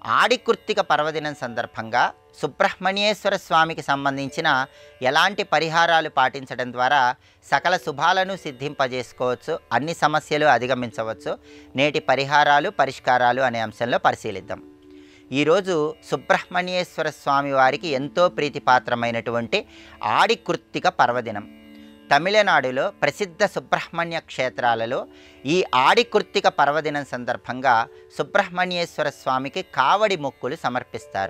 ఆడికృత్తిక పర్వదినం సందర్భంగా సుబ్రహ్మణ్యేశ్వర స్వామికి సంబంధించిన ఎలాంటి పరిహారాలు పాటించడం ద్వారా సకల శుభాలను సిద్ధింపజేసుకోవచ్చు అన్ని సమస్యలు అధిగమించవచ్చు నేటి పరిహారాలు పరిష్కారాలు అనే అంశంలో పరిశీలిద్దాం ఈరోజు సుబ్రహ్మణ్యేశ్వర స్వామి వారికి ఎంతో ప్రీతిపాత్రమైనటువంటి ఆడికృత్తిక పర్వదినం తమిళనాడులో ప్రసిద్ధ సుబ్రహ్మణ్య క్షేత్రాలలో ఈ ఆడికృత్తిక పర్వదినం సందర్భంగా సుబ్రహ్మణ్యేశ్వర స్వామికి కావడి మొక్కులు సమర్పిస్తారు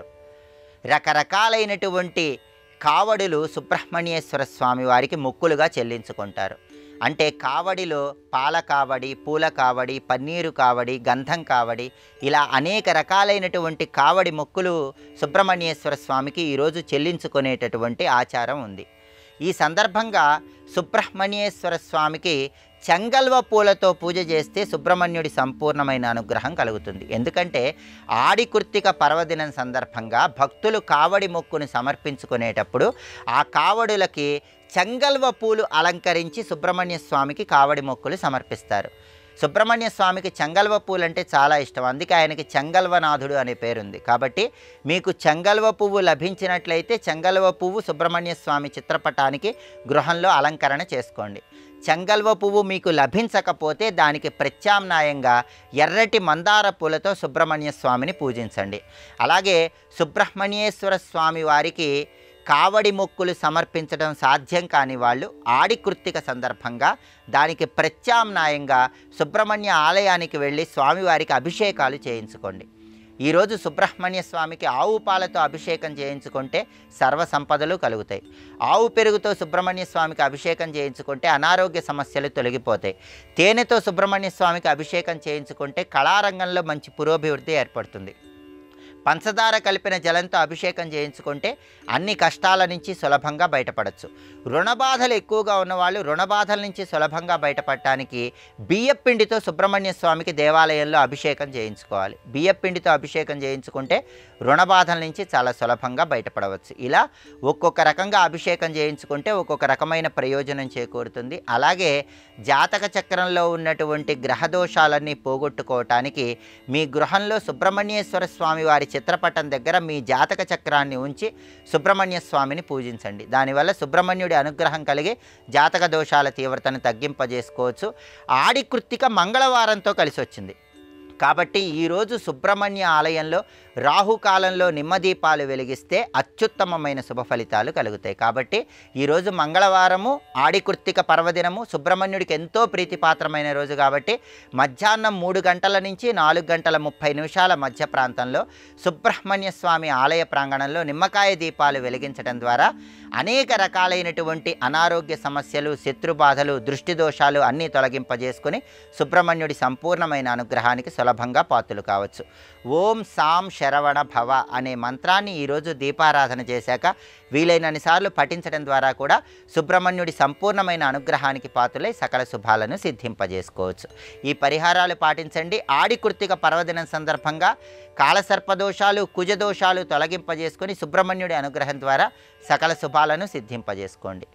రకరకాలైనటువంటి కావడులు సుబ్రహ్మణ్యేశ్వర స్వామి వారికి మొక్కులుగా చెల్లించుకుంటారు అంటే కావడిలో పాల కావడి పూల కావడి పన్నీరు కావడి గంధం కావడి ఇలా అనేక రకాలైనటువంటి కావడి మొక్కులు సుబ్రహ్మణ్యేశ్వర స్వామికి ఈరోజు చెల్లించుకునేటటువంటి ఆచారం ఉంది ఈ సందర్భంగా సుబ్రహ్మణ్యేశ్వర స్వామికి చెంగల్వ పూలతో పూజ చేస్తే సుబ్రహ్మణ్యుడి సంపూర్ణమైన అనుగ్రహం కలుగుతుంది ఎందుకంటే ఆడికృత్తిక పర్వదినం సందర్భంగా భక్తులు కావడి మొక్కును సమర్పించుకునేటప్పుడు ఆ కావడులకి చెంగల్వ పూలు అలంకరించి సుబ్రహ్మణ్య స్వామికి కావడి మొక్కులు సమర్పిస్తారు సుబ్రహ్మణ్య స్వామికి చెంగల్వ పూలు అంటే చాలా ఇష్టం అందుకే ఆయనకి చెంగల్వనాథుడు అనే పేరుంది కాబట్టి మీకు చెంగల్వ పువ్వు లభించినట్లయితే చెంగల్వ పువ్వు సుబ్రహ్మణ్య స్వామి చిత్రపటానికి గృహంలో అలంకరణ చేసుకోండి చెంగల్వ పువ్వు మీకు లభించకపోతే దానికి ప్రత్యామ్నాయంగా ఎర్రటి మందార పూలతో సుబ్రహ్మణ్య స్వామిని పూజించండి అలాగే సుబ్రహ్మణ్యేశ్వర స్వామి వారికి కావడి మొక్కులు సమర్పించడం సాధ్యం కాని వాళ్ళు ఆడికృత్తిక సందర్భంగా దానికి ప్రత్యామ్నాయంగా సుబ్రహ్మణ్య ఆలయానికి వెళ్ళి స్వామివారికి అభిషేకాలు చేయించుకోండి ఈరోజు సుబ్రహ్మణ్య స్వామికి ఆవు పాలతో అభిషేకం చేయించుకుంటే సర్వ సంపదలు కలుగుతాయి ఆవు పెరుగుతో సుబ్రహ్మణ్య స్వామికి అభిషేకం చేయించుకుంటే అనారోగ్య సమస్యలు తొలగిపోతాయి తేనెతో సుబ్రహ్మణ్య స్వామికి అభిషేకం చేయించుకుంటే కళారంగంలో మంచి పురోభివృద్ధి ఏర్పడుతుంది పంచదార కలిపిన జలంతో అభిషేకం చేయించుకుంటే అన్ని కష్టాల నుంచి సులభంగా బయటపడచ్చు రుణబాధలు ఎక్కువగా ఉన్నవాళ్ళు రుణబాధల నుంచి సులభంగా బయటపడటానికి బియ్యపిండితో సుబ్రహ్మణ్య స్వామికి దేవాలయంలో అభిషేకం చేయించుకోవాలి బియ్యపిండితో అభిషేకం చేయించుకుంటే రుణబాధల నుంచి చాలా సులభంగా బయటపడవచ్చు ఇలా ఒక్కొక్క రకంగా అభిషేకం చేయించుకుంటే ఒక్కొక్క రకమైన ప్రయోజనం చేకూరుతుంది అలాగే జాతక చక్రంలో ఉన్నటువంటి గ్రహదోషాలన్నీ పోగొట్టుకోవటానికి మీ గృహంలో సుబ్రహ్మణ్యేశ్వర స్వామి వారి చిత్రపటం దగ్గర మీ జాతక చక్రాన్ని ఉంచి సుబ్రహ్మణ్య స్వామిని పూజించండి దానివల్ల సుబ్రహ్మణ్యుడి అనుగ్రహం కలిగి జాతక దోషాల తీవ్రతను తగ్గింపజేసుకోవచ్చు ఆడికృత్తిక మంగళవారంతో కలిసి వచ్చింది కాబట్టి ఈరోజు సుబ్రహ్మణ్య ఆలయంలో రాహుకాలంలో నిమ్మదీపాలు వెలిగిస్తే అత్యుత్తమమైన శుభ ఫలితాలు కలుగుతాయి కాబట్టి ఈరోజు మంగళవారము ఆడికృత్తిక పర్వదినము సుబ్రహ్మణ్యుడికి ఎంతో ప్రీతిపాత్రమైన రోజు కాబట్టి మధ్యాహ్నం మూడు గంటల నుంచి నాలుగు గంటల ముప్పై నిమిషాల మధ్య ప్రాంతంలో సుబ్రహ్మణ్య స్వామి ఆలయ ప్రాంగణంలో నిమ్మకాయ దీపాలు వెలిగించడం ద్వారా అనేక రకాలైనటువంటి అనారోగ్య సమస్యలు శత్రుబాధలు దృష్టి దోషాలు అన్నీ తొలగింపజేసుకుని సుబ్రహ్మణ్యుడి సంపూర్ణమైన అనుగ్రహానికి సులభంగా పాత్రలు కావచ్చు ఓం సాం శరవణ భవ అనే మంత్రాన్ని ఈరోజు దీపారాధన చేశాక వీలైనన్ని సార్లు పఠించడం ద్వారా కూడా సుబ్రహ్మణ్యుడి సంపూర్ణమైన అనుగ్రహానికి పాత్రలై సకల శుభాలను సిద్ధింపజేసుకోవచ్చు ఈ పరిహారాలు పాటించండి ఆడికృత్తిక పర్వదినం సందర్భంగా కాలసర్పదోషాలు కుజదోషాలు తొలగింపజేసుకొని సుబ్రహ్మణ్యుడి అనుగ్రహం ద్వారా సకల శుభాలను సిద్ధింపజేసుకోండి